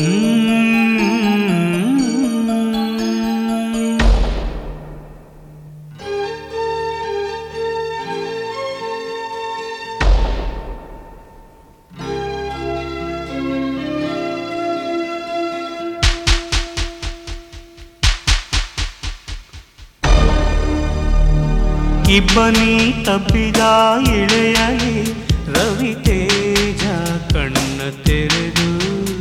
ಇಬ್ಬನಿ ತಪ್ಪಿದ ಇಳೆಯಲಿ ರವಿ ತೇಜ ಕಣ್ಣ ತೆರೆದು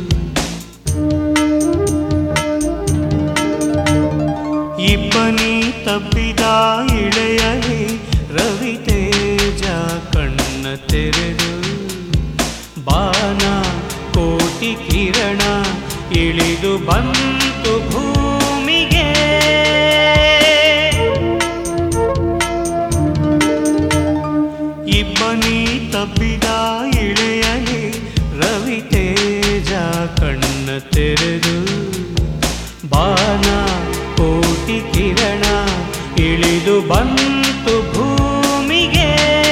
ಇಬ್ಬನಿ ತಪ್ಪಿದ ಇಳೆಯಲಿ ರವಿ ತೇಜ ಕಣ್ಣ ತೆರೆದು ಬಾನ ಕೋಟಿ ಕಿರಣ ಇಳಿದು ಬಂತು ಭೂಮಿಗೆ ಇಬ್ಬನಿ ತಪ್ಪಿದ ಇಳೆಯಲಿ ರವಿ ತೇಜ ಕಣ್ಣ ತೆರೆದು ಬಾನ ಕೋಟಿ ಕಿರಣ ಇಳಿದು ಬಂತು ಭೂಮಿಗೆ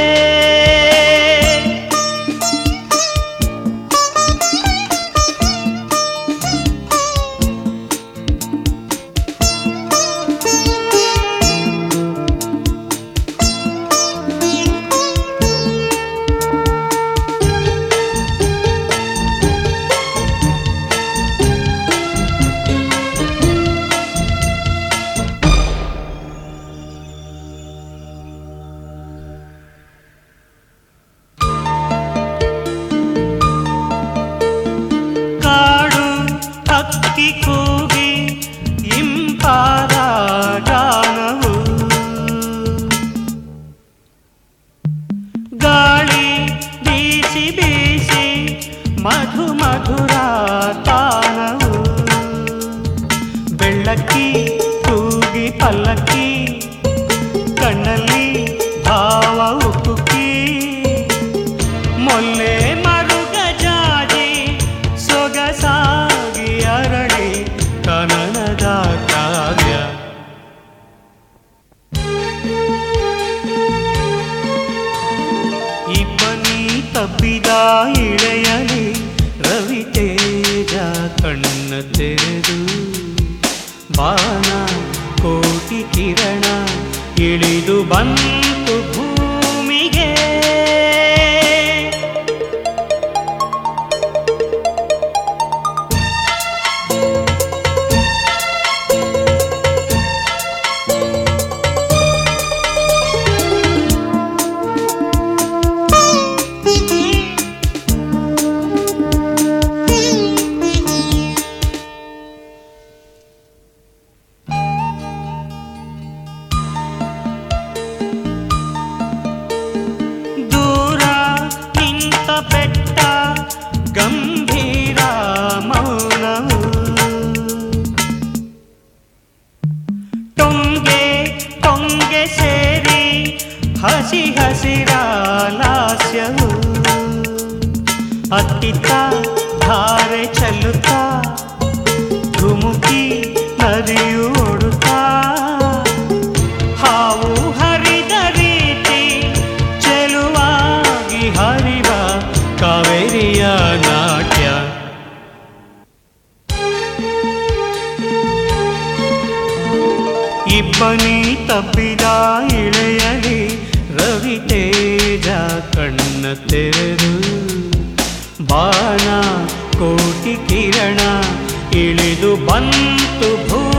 ಕಾಡು ಹಕ್ಕಿ ಕೂಗಿ ಇಂಪಾದ ಗಾನವು ಗಾಳಿ ಬೀಸಿ ಬೀಸಿ ಮಧು ಮಧುರ ತಾನವು ಬೆಳ್ಳಕ್ಕಿ ಕೂಗಿ ಪಲ್ಲಕ್ಕಿ ಕಣ್ಣಲ್ಲಿ ಭಾವ ಉಕ್ಕುಕ್ಕಿ ಮೊಲ್ಲೆ ಮರುಗ ಜಾಜಿ ಸೊಗಸಾಗಿ ಅರಳಿ ಕನನದ ಕಾವ್ಯ ಇಬ್ಬನಿ ತಪ್ಪಿದ ಇಳೆಯಲಿ ರವಿ ತೇಜ ಕಣ್ಣ ತೆರೆದು ಬಾನ ಕೋಟಿ ಕಿರಣ ಇಳಿದು ಬಂತು ಭೂಮಿಗೆ ದೂರ ನಿಂತ ಬೆಟ್ಟ ಗಂಭೀರ ಮೌನವು ಟೊಂಗೆ ಟೊಂಗೆ ಸೇರಿ ಹಸಿ ಹಸಿರ ಲಾಸ್ಯವು ಅತ್ತಿತ್ತ ಧಾರೆ ಚೆಲ್ಲುತ್ತಾ ಧುಮುಕಿ ನದಿಯು ಓಡುತ್ತಾ ಹಾವು ಹರಿದ ರೀತಿ ಚೆಲುವಾಗಿ ಹರಿವ ಕಾವೇರಿಯ ನಾಟ್ಯ ಇಬ್ಬನಿ ತಪ್ಪಿದ ಇಳೆಯಲಿ ರವಿ ತೇಜ ಕಣ್ಣ ತೆರೆದು ಬಾಣ ಕೋಟಿ ಕಿರಣ ಇಳಿದು ಬಂತು ಭೂ